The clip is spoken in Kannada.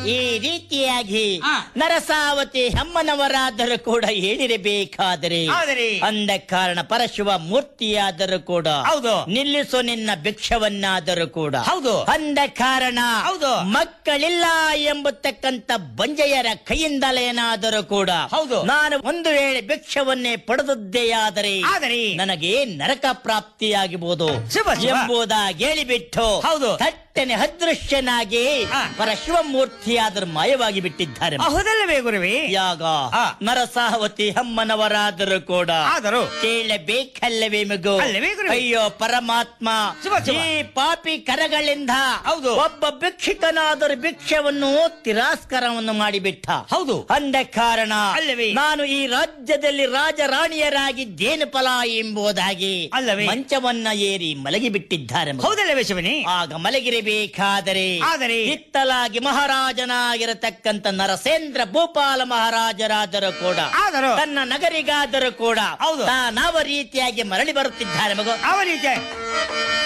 ಈ ರೀತಿಯಾಗಿ ಆ. ನರಸಾವತಿ ಅಮ್ಮನವರಾದರೂ ಕೂಡ ಹೇಳಿರಬೇಕಾದರೆ ಆದರೆ ಅಂದ ಕಾರಣ ಪರಶಿವ ಮೂರ್ತಿಯಾದರೂ ಕೂಡ ಹೌದು. ನಿಲ್ಲಿಸು ನಿನ್ನ ಭಿಕ್ಷವನ್ನಾದರೂ ಕೂಡ ಹೌದು. ಅಂದ ಕಾರಣ ಹೌದು. ಮಕ್ಕಳಿಲ್ಲ ಎಂಬತಕ್ಕಂತ ಬಂಜೆಯರ ಕೈಯಿಂದಲೇನಾದರೂ ಕೂಡ ಹೌದು. ನಾನು ಒಂದು ವೇಳೆ ಭಿಕ್ಷವನ್ನೇ ಪಡೆದದ್ದೇಯಾದರೆ ಆದರೆ ನನಗೆ ನರಕ ಪ್ರಾಪ್ತಿಯಾಗಬಹುದು ಶುಭ, ಶುಭ. ಎಂಬುದಾಗಿ ಹೇಳಿಬಿಟ್ಟು ಹೌದು. ಥಟ್ಟನೆ ಅದೃಶ್ಯನಾಗಿ ಆ. ಪರಶಿವಮೂರ್ತಿಯಾದರೂ ಮಾಯವಾಗಿ ಬಿಟ್ಟಿದ್ದಾರೆ ಹೌದಲ್ಲವೇ ಗುರುವೇ ಯಾಗ ಆ. ನರಸಾವತಿ ಅಮ್ಮನವರಾದರೂ ಕೂಡ ಆದರೂ ಕೇಳಬೇಕಲ್ಲವೇ ಮಗು ಅಲ್ಲವೇ ಗುರುವೇ? ಅಯ್ಯೋ ಪರಮಾತ್ಮ ಶುಭ, ಶುಭ. ಈ ಪಾಪಿ ಕರಗಳಿಂದ ಹೌದು. ಒಬ್ಬ ಭಿಕ್ಷುಕನಾದರೂ ಭಿಕ್ಷವನ್ನು ತಿರಸ್ಕಾರವನ್ನು ಮಾಡಿಬಿಟ್ಟ ಹೌದು. ಅಂದ ಕಾರಣ ಅಲ್ಲವೇ? ನಾನು ಈ ರಾಜ್ಯದಲ್ಲಿ ರಾಜರಾಣಿಯರಾಗಿದ್ದೇನು ಫಲ ಎಂಬುದಾಗಿ ಅಲ್ಲವೇ? ಮಂಚವನ್ನ ಏರಿ ಮಲಗಿ ಬಿಟ್ಟಿದ್ದಾರೆ ಮಗು. ಹೌದಲ್ಲವೇ ಶಿವನೇ ಆಗ ಮಲಗಿರಬೇಕಾದರೆ ಆದರೆ ಹಿತ್ತಲಾಗಿ ಮಹಾರಾಜನಾಗಿರತಕ್ಕಂತ ನರಸೇಂದ್ರ ಭೂಪಾಲ ಮಹಾರಾಜರಾದರೂ ಕೂಡ ಆದರೂ ತನ್ನ ನಗರಿಗಾದರೂ ಕೂಡ ಹೌದು. ತಾನಾವ ರೀತಿಯಾಗಿ ಮರಳಿ ಬರುತ್ತಿದ್ದಾರೆ ಮಗು ಅವರಿಗೆ